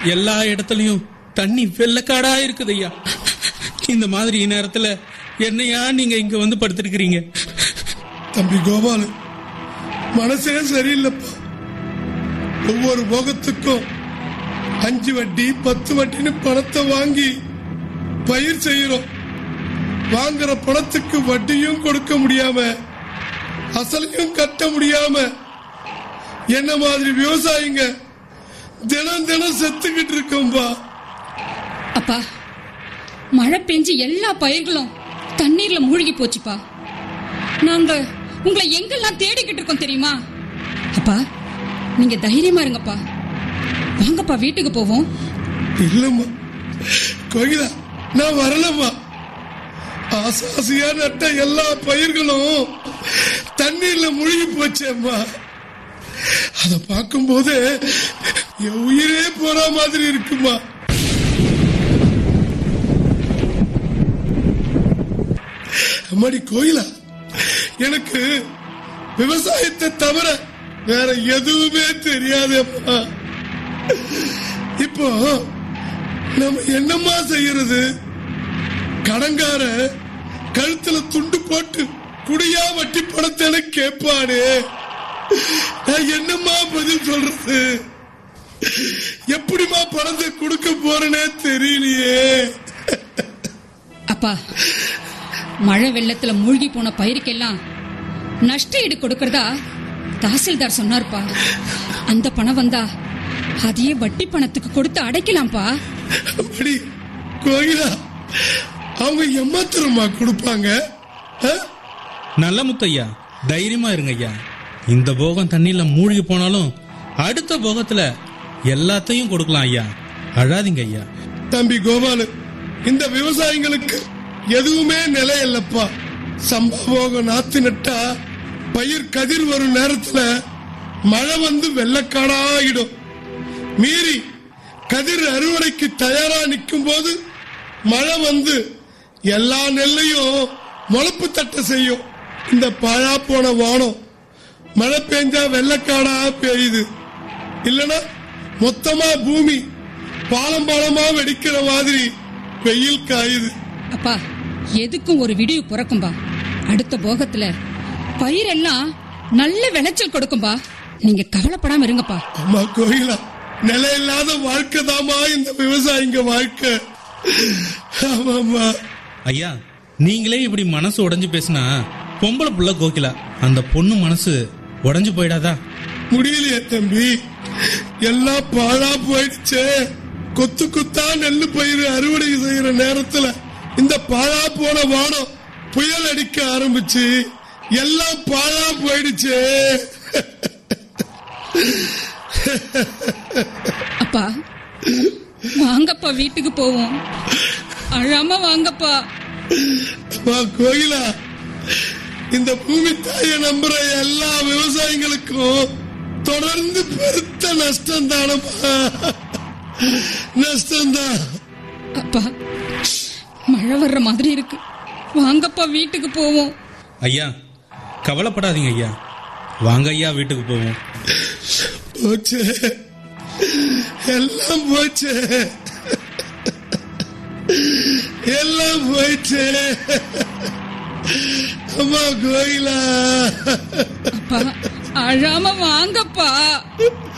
எல்லா இடத்துலயும் தண்ணி வெள்ளக்காடா இருக்குது ஐயா இந்த மாதிரி நேரத்துல என்னையா நீங்க இங்க வந்து படுத்திருக்கிறீங்க தம்பி கோபாலு மனசே சரியில்லைப்பா ஒவ்வொரு போகத்துக்கும் அஞ்சு வட்டி பத்து வட்டின்னு பணத்தை வாங்கி பயிர் செய்யறோம் வாங்குற பணத்துக்கு வட்டியும் கொடுக்க முடியாம அசலையும் கட்ட முடியாம என்ன மாதிரி விவசாயிங்க தினம் தினம் செத்துக்கிட்டு இருக்கோம்பா அப்பா மழை பெஞ்சு எல்லா பயிர்களும் தண்ணீர்ல மூழ்கி போச்சுப்பா நாங்க உங்களை எங்கெல்லாம் தேடிக்கிட்டு இருக்கோம் தெரியுமா அப்பா நீங்க தைரியமா இருங்கப்பா வாங்கப்பா வீட்டுக்கு போவோம் இல்லம்மா கோகிலா நான் வரலம்மா ஆசாசியா நட்ட எல்லா பயிர்களும் தண்ணீர்ல முழுகி போச்சேம்மா அத பார்க்கும்போது என் உயிரே போற மாதிரி இருக்குமா அம்மாடி கோயிலா எனக்கு விவசாயத்தை தவிர வேற எதுவுமே தெரியாதேம்மா இப்போ நம்ம என்னம்மா செய்யறது கடங்கார கழுத்துல துண்டு போட்டு குடியா வட்டி பணத்தை கேட்பானே நான் என்னம்மா பதில் சொல்றது எப்படிம்மா பணத்தை கொடுக்க போறேனே தெரியலையே அப்பா மழை வெள்ளத்துல மூழ்கி போன பயிருக்கெல்லாம் நஷ்ட ஈடு கொடுக்கறதா தாசில்தார் சொன்னார்ப்பா அந்த பணம் வந்தா அதையே வட்டி பணத்துக்கு கொடுத்து அடைக்கலாம்ப்பா அப்படி கோகிலா அவங்க எம்மாத்திரமா கொடுப்பாங்க ஆ? நல்ல முத்தையா தைரியமா இருங்க ஐயா இந்த போகம் தண்ணியில மூழ்கி போனாலும் அடுத்த போகத்துல எல்லாத்தையும் கொடுக்கலாம் ஐயா அழாதீங்க ஐயா தம்பி கோபாலு இந்த விவசாயிங்களுக்கு எதுவுமே நிலை இல்லப்பா சம்பவோகம் நாத்து நட்டா பயிர் கதிர் வரும் நேரத்துல மழை வந்து வெள்ளக்காடாயிடும் மீறி கதிர் அறுவடைக்கு தயாரா நிற்கும் போது மழை வந்து எல்லா நெல்லையும் முளப்பு தட்ட செய்யும் இந்த பாழா போன வானம் மழை பெஞ்சா வெள்ளக்காடா பெய்யுது இல்லனா மொத்தமா பூமி பாலம் பாலமா வெடிக்கிற மாதிரி வெயில் காயுது அப்பா எதுக்கும் ஒரு விடிவு பிறக்கும்பா அடுத்த போகத்துல பயிரெல்லாம் நல்ல விளைச்சல் கொடுக்கும்பா நீங்க கவலைப்படாம இருங்கப்பா அம்மா கோயிலா நிலையில்லாத வாழ்க்கை தாமா இந்த விவசாயிங்க வாழ்க்கை ஆமாம்மா ஐயா நீங்களே இப்படி மனசு உடைஞ்சு பேசினா பொம்பளை புள்ள கோகிலா அந்த பொண்ணு மனசு உடைஞ்சு போயிடாதா முடியலையே தம்பி எல்லாம் பாழா போயிடுச்சே கொத்து கொத்தா நெல்லு பயிர் அறுவடை செய்யற நேரத்துல இந்த பாழா போன வானம் புயல் அடிக்க ஆரம்பிச்சு எல்லாம் பாழா போயிடுச்சே அப்பா வாங்கப்பா வீட்டுக்கு போவோம் அழாம வாங்கப்பா அம்மா கோயிலா இந்த பூமி தாயை நம்புற எல்லா விவசாயிகளுக்கும் தொடர்ந்து பெருத்த நஷ்டம் தானப்பா நஷ்டம்தான் அப்பா மழை வர்ற மாதிரி இருக்கு வாங்கப்பா வீட்டுக்கு போவோம் ஐயா கவலைப்படாதீங்க ஐயா வாங்க ஐயா வீட்டுக்கு போவோம் போச்சு எல்லாம் போச்சு எல்லாம் போயிடுச்சு அம்மா கோயிலா அப்பா அழாம வாங்கப்பா